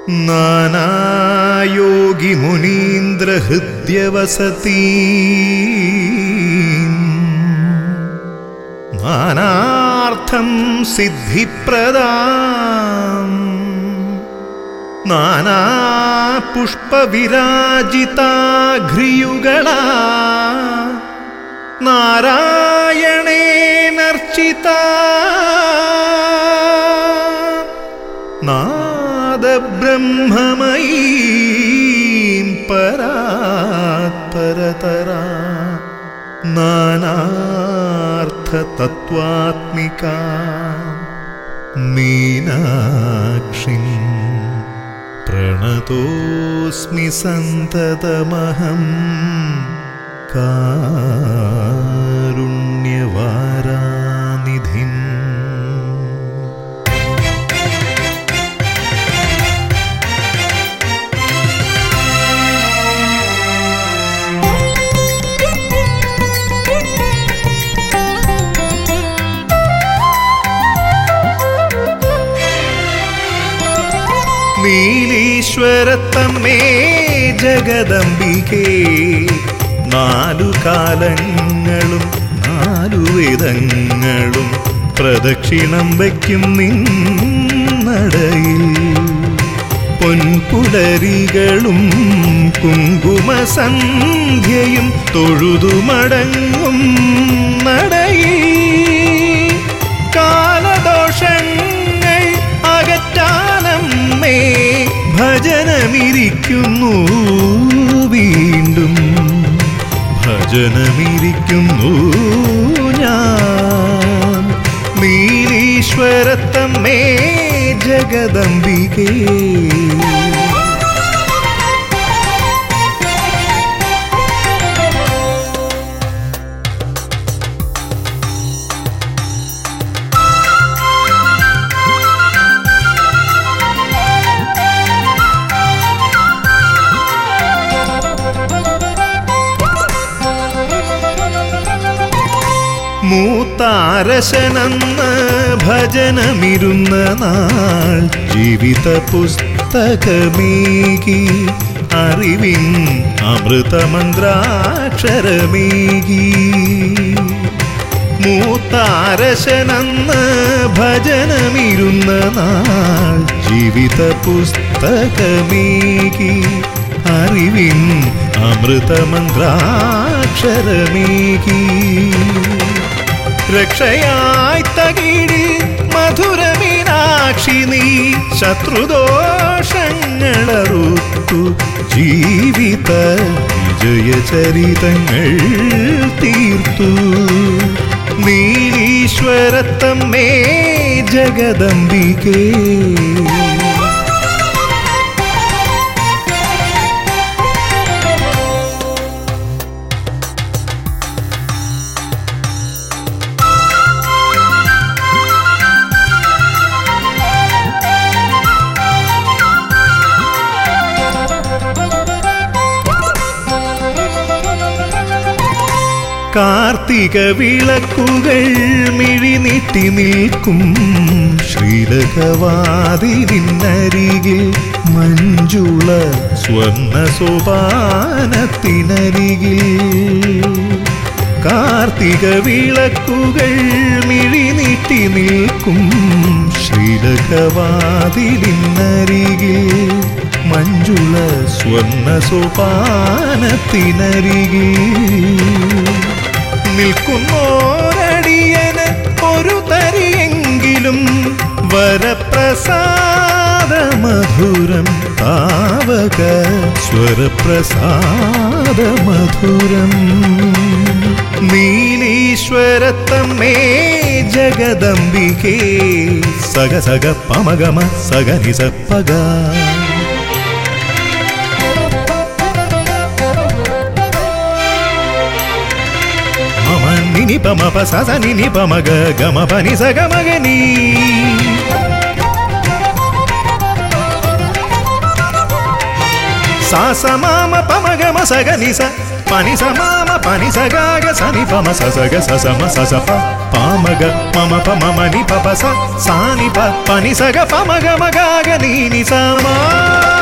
നാനായോഗിമുനീന്ദ്രഹൃദ്യവസതി നാനാർത്ഥം സിദ്ധിപ്രദാം നാനാപുഷ്പവിരാജിതാഘ്രിയുകളാ നാരായണേനർച്ചിത നാദബ്രഹ്മമയീം പരാത്പരതരാ നാനാർത്ഥതത്വാത്മികാ മീനാക്ഷിം പ്രണതോസ്മി സന്തതമഹം കാരുണ്യവാരാനിധിം നീലീശ്വരത്തമ്മേ ജഗദംബികേ നാലു കാലങ്ങളും നാലു വേദങ്ങളും പ്രദക്ഷിണം വയ്ക്കും നിന്നടയിൽ പൊൻപുലരികളും കുങ്കുമസന്ധ്യയും തൊഴുതുമടങ്ങും നടയിൽ കാലദോഷങ്ങൾ അകറ്റാനമ്മേ ഭജനമിരിക്കുന്നു വീണ്ടും ഭജനമിരിക്കുന്നു ഞാൻ നീലീശ്വരത്തമ്മേ ജഗദംബികേ മൂത്താരശനെന്ന് ഭജനമിരുന്ന നാൾ ജീവിത പുസ്തകമേകി അറിവിൻ അമൃതമന്ത്രാക്ഷരമേകി മൂത്താരശനെന്ന് ഭജനമിരുന്ന നാൾ ജീവിത പുസ്തകമേകി അറിവിൻ അമൃതമന്ത്രാക്ഷരമേകി രക്ഷയായി തകിടി മധുരമീനാക്ഷി നീ ശത്രുദോഷങ്ങളറുത്തു ജീവിത വിജയചരിതങ്ങൾ തീർത്തു നീലീശ്വരത്തമ്മേ ജഗദംബികേ കാർത്തിക വിളക്കുകൾ മിഴിനീട്ടി നിൽക്കും ശ്രീലകവാതിരിനരികിൽ മഞ്ജുള സ്വർണ സോപാനത്തിനരികിൽ കാർത്തിക വിളക്കുകൾ മിഴിനീട്ടി നിൽക്കും ശ്രീലകവാതിലിനരികിൽ മഞ്ജുള സ്വർണ സോപാനത്തിനരികിൽ നിൽക്കുന്നോരടിയന് ഒരു തരിയെങ്കിലും വരപ്രസാദ മധുരം താവക സ്വരപ്രസാദ മധുരം നീലീശ്വരത്തമ്മേ ജഗദംബികേ സഗ സഗ പമഗമ സഗനി സപ്പഗ మమ నిని పమ ప స స నిని పమ గ గమ పని స గమ గ నీ సా స మామ పమ గమ స గ ని స పని స మామ పని సగాగ సని పమ ససగ ససమ సస ప పామగ మమ ప మమ ని ప ప స సాని ప పని సగ పమగ మగాగ నీని సమా